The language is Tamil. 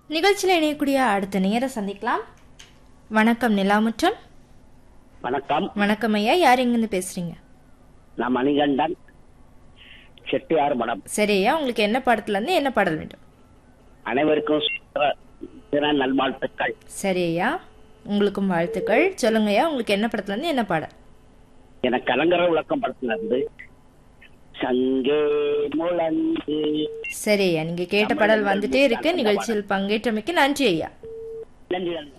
நிகழ்ச்சியில் இணையக்கூடிய அடுத்த நேரம் சந்திக்கலாம் வணக்கம் நிலாமுற்றம் வணக்கம் வணக்கம் ஐயா யார் எங்கேருந்து பேசுறீங்க நான் மணிகண்டன் செட்டியார் மடம் சரி ஐயா உங்களுக்கு என்ன படத்துல இருந்து என்ன பாடல் வேண்டும் அனைவருக்கும் சுதந்திர தின நல்வாழ்த்துக்கள் சரி ஐயா உங்களுக்கும் வாழ்த்துக்கள் சொல்லுங்க ஐயா உங்களுக்கு என்ன படத்துல இருந்து என்ன பாடல் எனக்கு கலங்கர விளக்கம் படத்துல இருந்து சங்கே முழங்கு சரி ஐயா நீங்க கேட்ட பாடல் வந்துட்டே இருக்கு நிகழ்ச்சியில் பங்கேற்றமைக்கு நன்றி ஐயா நன்றி நன்றி